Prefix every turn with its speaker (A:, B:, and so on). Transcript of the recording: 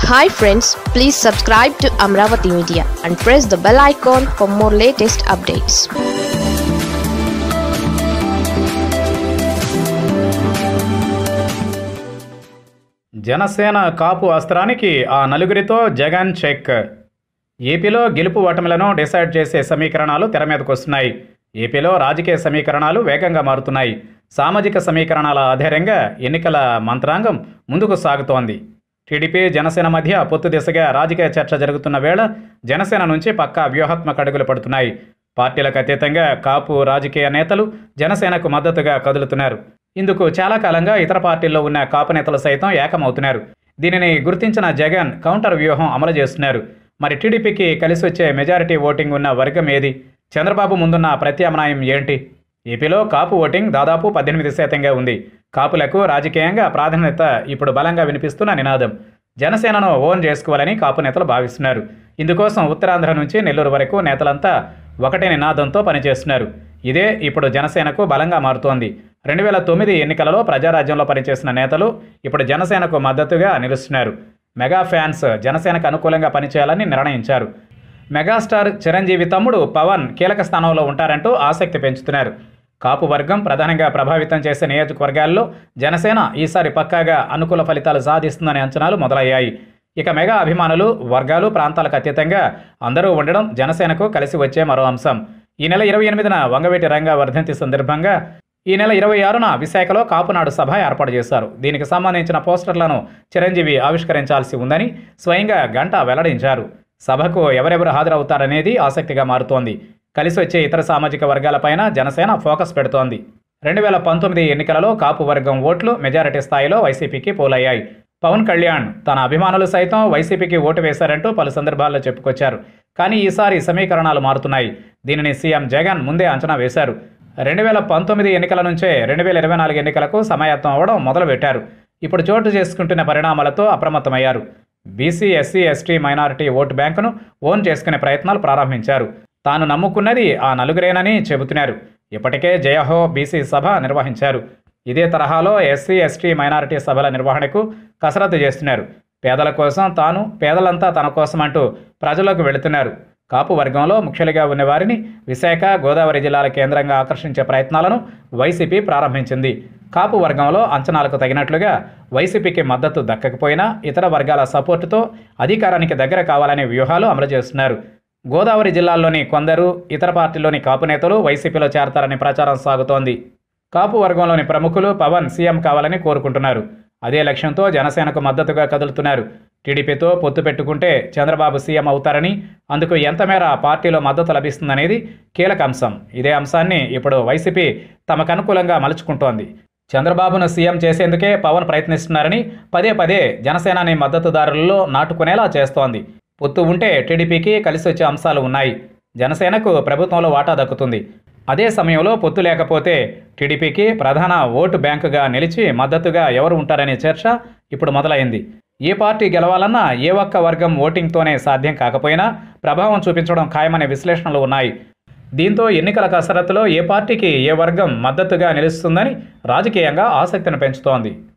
A: hi friends please subscribe to Amaravati media and press the bell icon for more latest updates
B: Janasena Kapu అస్త్రానికి ఆ నలుగురితో Jagan check ఏపీలో గెలుపు ఓటమిలను decide చేసే సమీకరణాలు తెర మీదకు వస్తున్నాయి ఏపీలో రాజకీయ సమీకరణాలు వేగంగా మారుతున్నాయి సామాజిక సమీకరణాల ఆధారంగా ఎన్నికల మంత్రాంగం ముందుకు సాగుతోంది టీడీపీ జనసేన మధ్య పొత్తు దిశగా రాజకీయ చర్చ జరుగుతున్న వేళ జనసేన నుంచి పక్కా వ్యూహాత్మక అడుగులు పడుతున్నాయి పార్టీలకు అతీతంగా కాపు రాజకీయ నేతలు జనసేనకు మద్దతుగా కదులుతున్నారు ఇందుకు చాలా కాలంగా ఇతర పార్టీల్లో ఉన్న కాపు నేతలు సైతం ఏకమవుతున్నారు దీనిని గుర్తించిన జగన్ కౌంటర్ వ్యూహం అమలు చేస్తున్నారు మరి టీడీపీకి కలిసి వచ్చే మెజారిటీ ఓటింగ్ ఉన్న వర్గం ఏది చంద్రబాబు ముందున్న ప్రత్యామ్నాయం ఏంటి ఏపీలో కాపు ఓటింగ్ దాదాపు పద్దెనిమిది శాతంగా ఉంది కాపులకు రాజకీయంగా ప్రాధాన్యత ఇప్పుడు బలంగా వినిపిస్తున్న నినాదం జనసేనను ఓన్ చేసుకోవాలని కాపు నేతలు భావిస్తున్నారు ఇందుకోసం ఉత్తరాంధ్ర నుంచి నెల్లూరు వరకు నేతలంతా ఒకటే నినాదంతో పనిచేస్తున్నారు ఇదే ఇప్పుడు జనసేనకు బలంగా మారుతోంది రెండు వేల తొమ్మిది ఎన్నికలలో ప్రజారాజ్యంలో పనిచేసిన నేతలు ఇప్పుడు జనసేనకు మద్దతుగా నిలుస్తున్నారు మెగా ఫ్యాన్స్ జనసేనకు అనుకూలంగా పనిచేయాలని నిర్ణయించారు మెగాస్టార్ చిరంజీవి తమ్ముడు పవన్ కీలక స్థానంలో ఉంటారంటూ ఆసక్తి పెంచుతున్నారు కాపు వర్గం ప్రధానంగా ప్రభావితం చేసే నియోజకవర్గాల్లో జనసేన ఈసారి పక్కాగా అనుకూల ఫలితాలు సాధిస్తుందనే అంచనాలు మొదలయ్యాయి ఇక మెగా అభిమానులు వర్గాలు ప్రాంతాలకు అతీతంగా అందరూ ఉండడం జనసేనకు కలిసి వచ్చే మరో అంశం ఈ నెల ఇరవై ఎనిమిదిన వంగవేటి రంగ వర్ధంతి సందర్భంగా ఈ నెల ఇరవై ఆరున విశాఖలో కాపునాడు సభ ఏర్పాటు చేశారు దీనికి సంబంధించిన పోస్టర్లను చిరంజీవి ఆవిష్కరించాల్సి ఉందని స్వయంగా గంట వెల్లడించారు సభకు ఎవరెవరు హాజరవుతారనేది ఆసక్తిగా మారుతోంది కలిసి వచ్చే ఇతర సామాజిక వర్గాలపైన జనసేన ఫోకస్ పెడుతోంది రెండు వేల పంతొమ్మిది ఎన్నికలలో కాపు వర్గం ఓట్లు మెజారిటీ స్థాయిలో వైసీపీకి పోలయ్యాయి పవన్ కళ్యాణ్ తన అభిమానులు సైతం వైసీపీకి ఓటు వేశారంటూ పలు సందర్భాల్లో చెప్పుకొచ్చారు కానీ ఈసారి సమీకరణాలు మారుతున్నాయి దీనిని సీఎం జగన్ ముందే అంచనా వేశారు రెండు వేల పంతొమ్మిది ఎన్నికల నుంచే రెండు వేల ఇరవై నాలుగు ఎన్నికలకు సమాయత్తం అవ్వడం మొదలుపెట్టారు ఇప్పుడు చోటు చేసుకుంటున్న పరిణామాలతో అప్రమత్తమయ్యారు BC SC ST minority vote బ్యాంకును ఓన్ చేసుకునే ప్రయత్నాలు ప్రారంభించారు తాను నమ్ముకున్నది ఆ నలుగురేనని చెబుతున్నారు ఇప్పటికే జయహో బీసీ సభ నిర్వహించారు ఇదే తరహాలో ఎస్సీ ఎస్టీ మైనారిటీ సభల నిర్వహణకు కసరత్తు చేస్తున్నారు పేదల కోసం తాను పేదలంతా తన కోసం అంటూ ప్రజలకు వెళుతున్నారు కాపు వర్గంలో ముఖ్యులుగా ఉన్న వారిని విశాఖ గోదావరి జిల్లాల కేంద్రంగా ఆకర్షించే ప్రయత్నాలను వైసీపీ ప్రారంభించింది కాపు వర్గంలో అంచనాలకు తగినట్లుగా వైసీపీకి మద్దతు దక్కకపోయినా ఇతర వర్గాల సపోర్టుతో అధికారానికి దగ్గర కావాలనే వ్యూహాలు అమలు చేస్తున్నారు గోదావరి జిల్లాల్లోని కొందరు ఇతర పార్టీలోని కాపు నేతలు వైసీపీలో చేరతారని ప్రచారం సాగుతోంది కాపు వర్గంలోని ప్రముఖులు పవన్ సీఎం కావాలని కోరుకుంటున్నారు అదే లక్ష్యంతో జనసేనకు మద్దతుగా కదులుతున్నారు టీడీపీతో పొత్తు పెట్టుకుంటే చంద్రబాబు సీఎం అవుతారని అందుకు ఎంత మేర పార్టీలో మద్దతు లభిస్తుందనేది కీలక అంశం ఇదే అంశాన్ని ఇప్పుడు వైసీపీ తమకు అనుకూలంగా మలుచుకుంటోంది చంద్రబాబును సీఎం చేసేందుకే పవన్ ప్రయత్నిస్తున్నారని పదే పదే జనసేనాని మద్దతుదారులలో నాటుకునేలా చేస్తోంది పొత్తు ఉంటే టీడీపీకి కలిసి వచ్చే అంశాలు ఉన్నాయి జనసేనకు ప్రభుత్వంలో వాటా దక్కుతుంది అదే సమయంలో పొత్తు లేకపోతే టీడీపీకి ప్రధాన ఓటు బ్యాంకుగా నిలిచి మద్దతుగా ఎవరు ఉంటారనే చర్చ ఇప్పుడు మొదలైంది ఏ పార్టీ గెలవాలన్నా ఏ ఒక్క వర్గం ఓటింగ్తోనే సాధ్యం కాకపోయినా ప్రభావం చూపించడం ఖాయమనే విశ్లేషణలు ఉన్నాయి దీంతో ఎన్నికల కసరత్తులో ఏ పార్టీకి ఏ వర్గం మద్దతుగా నిలుస్తుందని రాజకీయంగా ఆసక్తిని పెంచుతోంది